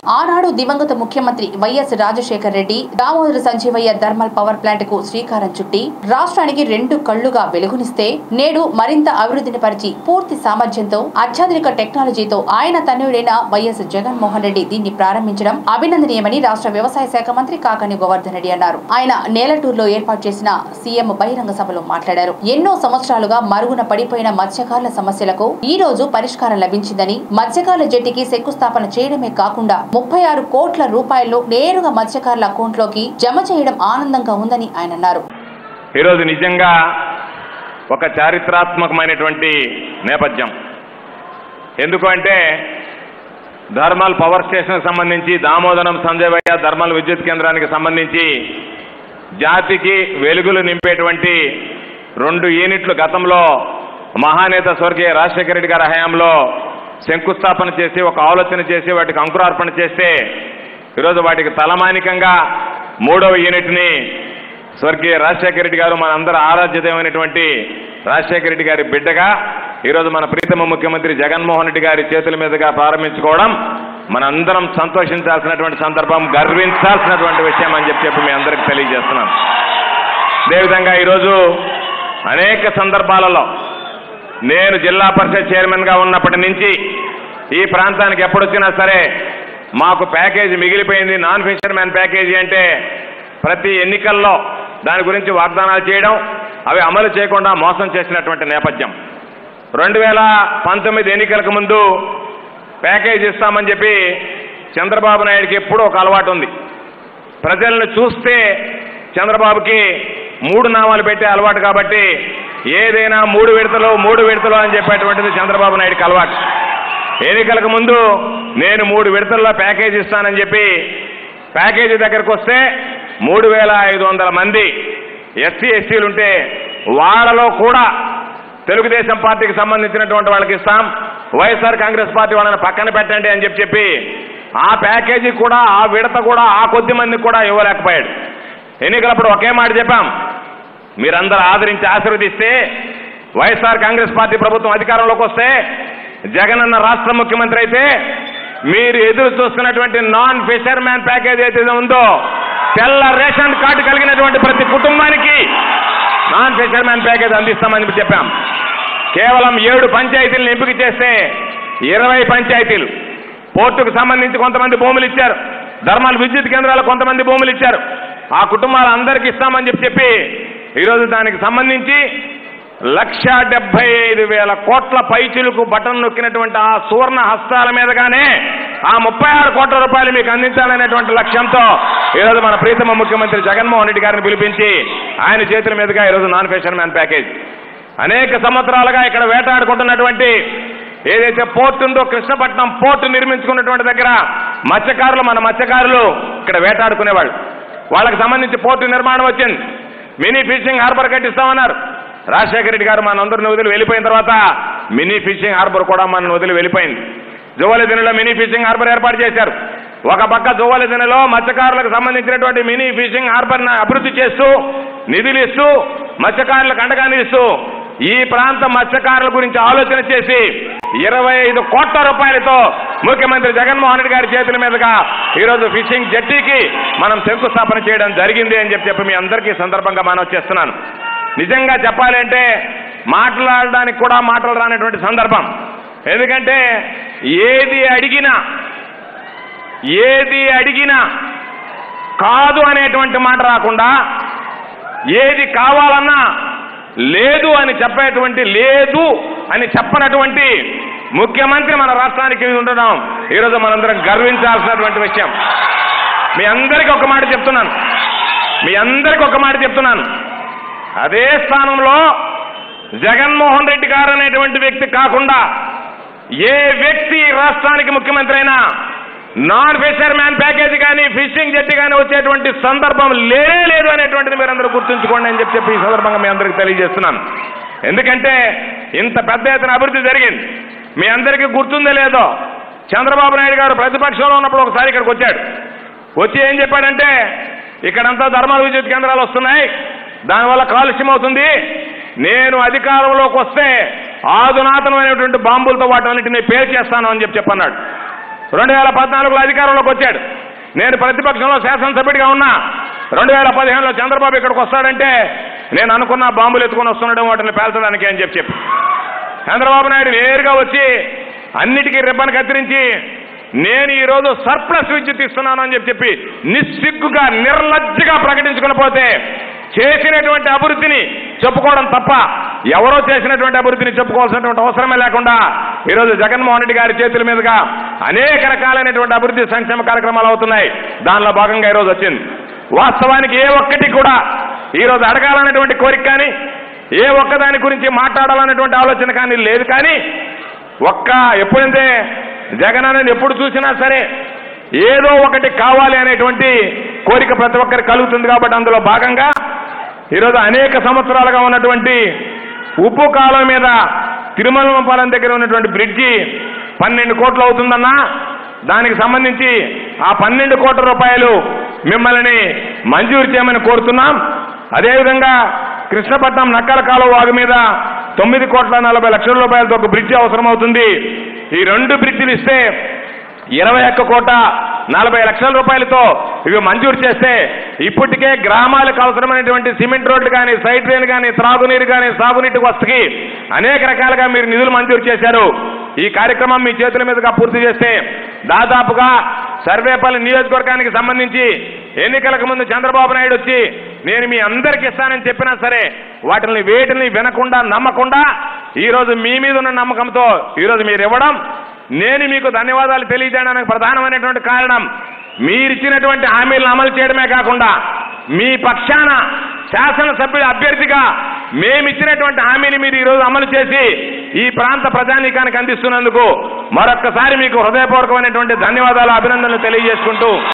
ఆనాడు దివంగత ముఖ్యమంత్రి YS Rajasekhar Reddy Damodara Sanjeevaiah thermal power plant కు శ్రీకారం చుట్టి రాష్ట్రానికి రెండు కళ్లుగా వెలుగునిస్తే నేడు మరింత అభివృద్ధిని పరిచి పూర్తి సామర్థ్యంతో అత్యాధునిక టెక్నాలజీతో ఆయన తనయుడైన వైఎస్ జగన్మోహన్ రెడ్డి దీన్ని ప్రారంభించడం అభినందనీయమని రాష్ట్ర వ్యవసాయ శాఖ మంత్రి కాకాని గోవర్ధన్ రెడ్డి అన్నారు ఆయన నేలటూరులో ఏర్పాటు చేసిన సీఎం బహిరంగ సభలో మాట్లాడారు ఎన్నో సంవత్సరాలుగా మరుగున పడిపోయిన మత్స్యకారుల సమస్యలకు ఈ రోజు పరిష్కారం లభించిందని మత్స్యకారుల జట్టికి శంకుస్థాపన చేయడమే కాకుండా ముప్పై ఆరు కోట్ల రూపాయలు నేరుగా మత్స్యకారుల అకౌంట్లోకి జమ చేయడం ఆనందంగా ఉందని ఆయన అన్నారు ఈరోజు నిజంగా ఒక చారిత్రాత్మకమైనటువంటి నేపథ్యం ఎందుకు అంటే ధర్మల్ పవర్ స్టేషన్కి సంబంధించి దామోదరం సంజయవయ్య ధర్మల్ విద్యుత్ కేంద్రానికి సంబంధించి జాతికి వెలుగులు నింపేటువంటి రెండు యూనిట్లు గతంలో మహానేత స్వర్గీయ రాజశేఖర రెడ్డి గారి హయాంలో శంకుస్థాపన చేసి ఒక ఆలోచన చేసి వాటికి అంకురార్పణ చేస్తే ఈరోజు వాటికి తలమానికంగా మూడవ యూనిట్ని స్వర్గీయ రాజశేఖర రెడ్డి గారు మనందరి ఆరాధ్యతమైనటువంటి రాజశేఖర రెడ్డి గారి బిడ్డగా ఈరోజు మన ప్రీతమ ముఖ్యమంత్రి జగన్మోహన్ రెడ్డి గారి చేతుల మీదుగా ప్రారంభించుకోవడం మనందరం సంతోషించాల్సినటువంటి సందర్భం గర్వించాల్సినటువంటి విషయం అని చెప్పి చెప్పి మీ అందరికి తెలియజేస్తున్నాను అదేవిధంగా ఈరోజు అనేక సందర్భాలలో నేను జిల్లా పరిషత్ చైర్మన్గా ఉన్నప్పటి నుంచి ఈ ప్రాంతానికి ఎప్పుడొచ్చినా సరే మాకు ప్యాకేజీ మిగిలిపోయింది నాన్ ఫిషర్ మ్యాన్ ప్యాకేజీ అంటే ప్రతి ఎన్నికల్లో దాని గురించి వాగ్దానాలు చేయడం అవి అమలు చేయకుండా మోసం చేసినటువంటి నేపథ్యం రెండు వేల పంతొమ్మిది ఎన్నికలకు ముందు ప్యాకేజ్ ఇస్తామని చెప్పి చంద్రబాబు నాయుడికి ఎప్పుడూ ఒక అలవాటు ఉంది ప్రజలను చూస్తే చంద్రబాబుకి మూడు నామాలు పెట్టే అలవాటు కాబట్టి ఏదైనా మూడు విడతలు మూడు విడతలు అని చెప్పేటువంటిది చంద్రబాబు నాయుడికి అలవాటు ఎన్నికలకు ముందు నేను మూడు విడతల్లో ప్యాకేజ్ ఇస్తానని చెప్పి ప్యాకేజీ దగ్గరకు వస్తే మూడు వేల ఐదు వందల మంది ఎస్సీ ఎస్టీలు ఉంటే వాళ్ళలో కూడా తెలుగుదేశం పార్టీకి సంబంధించినటువంటి వాళ్ళకి ఇస్తాం వైఎస్ఆర్ కాంగ్రెస్ పార్టీ వాళ్ళని పక్కన పెట్టండి అని చెప్పి చెప్పి ఆ ప్యాకేజీ కూడా ఆ విడత కూడా ఆ కొద్ది మందికి కూడా ఇవ్వలేకపోయాడు ఎన్నికలప్పుడు ఒకే మాట చెప్పాం మీరందరూ ఆదరించి ఆశీర్వదిస్తే వైఎస్ఆర్ కాంగ్రెస్ పార్టీ ప్రభుత్వం అధికారంలోకి వస్తే జగనన్న రాష్ట్ర ముఖ్యమంత్రి అయితే మీరు ఎదురు చూస్తున్నటువంటి నాన్ ఫిషర్ మ్యాన్ ప్యాకేజ్ అయితే ఉందో తెల్ల రేషన్ కార్డు కలిగినటువంటి ప్రతి కుటుంబానికి నాన్ ఫిషర్ మ్యాన్ ప్యాకేజ్ అందిస్తామని చెప్పాం కేవలం ఏడు పంచాయతీలను ఎంపిక చేస్తే ఇరవై పంచాయతీలు పోర్టుకు సంబంధించి కొంతమంది భూములు ఇచ్చారు ధర్మాల విద్యుత్ కేంద్రాలకు కొంతమంది భూములు ఇచ్చారు ఆ కుటుంబాలందరికీ ఇస్తామని చెప్పి చెప్పి ఈరోజు దానికి సంబంధించి లక్ష డెబ్బై ఐదు వేల కోట్ల పైచిలుకు బటన్ నొక్కినటువంటి ఆ సువర్ణ హస్తాల మీదగానే ఆ ముప్పై ఆరు కోట్ల రూపాయలు మీకు అందించాలనేటువంటి లక్ష్యంతో ఈరోజు మన ప్రీతమ ముఖ్యమంత్రి జగన్మోహన్ రెడ్డి గారిని పిలిపించి ఆయన చేతుల మీదుగా ఈరోజు నాన్ ఫెషన్ మ్యాన్ ప్యాకేజ్ అనేక సంవత్సరాలుగా ఇక్కడ వేటాడుకుంటున్నటువంటి ఏదైతే పోర్టు ఉందో కృష్ణపట్నం పోర్టు నిర్మించుకున్నటువంటి దగ్గర మత్స్యకారులు మన మత్స్యకారులు ఇక్కడ వేటాడుకునేవాళ్ళు వాళ్ళకి సంబంధించి పోర్టు నిర్మాణం వచ్చింది మినీ ఫిషింగ్ హార్బర్ కట్టిస్తామన్నారు రాజశేఖర రెడ్డి గారు మనందరిని వదిలి వెళ్ళిపోయిన తర్వాత మినీ ఫిషింగ్ హార్బర్ కూడా మన వదిలి వెళ్ళిపోయింది జువ్వలి దినలో మినీ ఫిషింగ్ హార్బర్ ఏర్పాటు చేశారు ఒక పక్క జువ్వలి దినలో మత్స్యకారులకు సంబంధించినటువంటి మినీ ఫిషింగ్ హార్బర్ అభివృద్ధి చేస్తూ నిధులు ఇస్తూ మత్స్యకారులకు అండగా నిలుస్తూ ఈ ప్రాంత మత్స్యకారుల గురించి ఆలోచన చేసి ఇరవై ఐదు కోట్ల రూపాయలతో ముఖ్యమంత్రి జగన్మోహన్ రెడ్డి గారి చేతుల మీదుగా ఈరోజు ఫిషింగ్ జట్టీకి మనం శంకుస్థాపన చేయడం జరిగింది అని చెప్పి చెప్పి మీ అందరికీ ఈ సందర్భంగా మనం చేస్తున్నాను నిజంగా చెప్పాలంటే మాట్లాడడానికి కూడా మాటలు రానటువంటి సందర్భం ఎందుకంటే ఏది అడిగినా ఏది అడిగినా కాదు అనేటువంటి మాట రాకుండా ఏది కావాలన్నా లేదు అని చెప్పేటువంటి లేదు అని చెప్పనటువంటి ముఖ్యమంత్రి మన రాష్ట్రానికి ఉండడం ఈరోజు మనందరం గర్వించాల్సినటువంటి విషయం మీ అందరికీ ఒక మాట చెప్తున్నాను మీ అందరికీ ఒక మాట చెప్తున్నాను అదే స్థానంలో జగన్మోహన్ రెడ్డి గారు అనేటువంటి వ్యక్తి కాకుండా ఏ వ్యక్తి ఈ రాష్ట్రానికి ముఖ్యమంత్రి అయినా నాన్ ఫిషర్ మ్యాన్ ప్యాకేజీ కానీ ఫిషింగ్ జట్టి కానీ వచ్చేటువంటి సందర్భం లేనే లేదు అనేటువంటిది మీరందరూ గుర్తుంచుకోండి అని చెప్పి చెప్పి ఈ సందర్భంగా మీ అందరికీ తెలియజేస్తున్నాను ఎందుకంటే ఇంత పెద్ద ఎత్తున అభివృద్ధి జరిగింది మీ అందరికీ గుర్తుందో లేదో చంద్రబాబు నాయుడు గారు ప్రతిపక్షంలో ఉన్నప్పుడు ఒకసారి ఇక్కడికి వచ్చాడు వచ్చి ఏం చెప్పాడంటే ఇక్కడంతా ధర్మాల విద్యుత్ కేంద్రాలు వస్తున్నాయి దానివల్ల కాలుష్యం అవుతుంది నేను అధికారంలోకి వస్తే ఆధునాతనమైనటువంటి బాంబులతో వాటన్నిటిని పేరు చేస్తాను అని చెప్పి చెప్పన్నాడు రెండు వేల పద్నాలుగులో అధికారంలోకి వచ్చాడు నేను ప్రతిపక్షంలో శాసనసభ్యుడిగా ఉన్నా రెండు వేల పదిహేనులో చంద్రబాబు ఇక్కడికి వస్తాడంటే నేను అనుకున్న బాంబులు ఎత్తుకొని వస్తున్నాడు వాటిని పేల్చడానికి అని చెప్పి చెప్పి చంద్రబాబు నాయుడు నేరుగా వచ్చి అన్నిటికీ రిబ్బన్ కత్తిరించి నేను ఈ రోజు సర్ప్లస్ విద్యుత్ ఇస్తున్నాను అని చెప్పి చెప్పి నిస్సిగ్గుగా నిర్లజ్జగా ప్రకటించుకుని పోతే చేసినటువంటి అభివృద్ధిని చెప్పుకోవడం తప్ప ఎవరో చేసినటువంటి అభివృద్ధిని చెప్పుకోవాల్సినటువంటి అవసరమే లేకుండా ఈరోజు జగన్మోహన్ రెడ్డి గారి చేతుల మీదుగా అనేక రకాలైనటువంటి అభివృద్ధి సంక్షేమ కార్యక్రమాలు అవుతున్నాయి దానిలో భాగంగా ఈరోజు వచ్చింది వాస్తవానికి ఏ ఒక్కటి కూడా ఈరోజు అడగాలనేటువంటి కోరిక కానీ ఏ ఒక్కదాని గురించి మాట్లాడాలనేటువంటి ఆలోచన కానీ లేదు కానీ ఒక్క ఎప్పుడైతే జగన్ అనేది ఎప్పుడు చూసినా సరే ఏదో ఒకటి కావాలి అనేటువంటి కోరిక ప్రతి ఒక్కరికి కలుగుతుంది కాబట్టి అందులో భాగంగా ఈరోజు అనేక సంవత్సరాలుగా ఉన్నటువంటి ఉప్పు కాలం మీద తిరుమలపాలెం దగ్గర ఉన్నటువంటి బ్రిడ్జి పన్నెండు కోట్లు అవుతుందన్నా దానికి సంబంధించి ఆ పన్నెండు కోట్ల రూపాయలు మిమ్మల్ని మంజూరు చేయమని కోరుతున్నాం అదేవిధంగా కృష్ణపట్నం నక్కల కాలువ వాగు మీద తొమ్మిది కోట్ల నలభై లక్షల రూపాయలతో ఒక బ్రిడ్జి అవసరం అవుతుంది ఈ రెండు బ్రిడ్జిలు ఇస్తే ఇరవై ఒక్క కోట నలభై లక్షల రూపాయలతో ఇవి మంజూరు చేస్తే ఇప్పటికే గ్రామాలకు అవసరమైనటువంటి సిమెంట్ రోడ్లు కానీ సైడ్ డ్రైన్ కానీ త్రాగునీరు కానీ సాగునీటి వసతికి అనేక రకాలుగా మీరు నిధులు మంజూరు చేశారు ఈ కార్యక్రమం మీ చేతుల మీదుగా పూర్తి చేస్తే దాదాపుగా సర్వేపల్లి నియోజకవర్గానికి సంబంధించి ఎన్నికలకు ముందు చంద్రబాబు నాయుడు వచ్చి నేను మీ అందరికి ఇస్తానని చెప్పినా సరే వాటిని వేటిని వినకుండా నమ్మకుండా ఈ రోజు మీ మీద ఉన్న నమ్మకంతో ఈ రోజు మీరు ఇవ్వడం నేను మీకు ధన్యవాదాలు తెలియజేయడానికి ప్రధానమైనటువంటి కారణం మీరిచ్చినటువంటి హామీలను అమలు చేయడమే కాకుండా మీ పక్షాన శాసనసభ్యుడి అభ్యర్థిగా మేమిచ్చినటువంటి హామీని మీరు ఈరోజు అమలు చేసి ఈ ప్రాంత ప్రజానీకానికి అందిస్తున్నందుకు మరొక్కసారి మీకు హృదయపూర్వకమైనటువంటి ధన్యవాదాలు అభినందనలు తెలియజేసుకుంటూ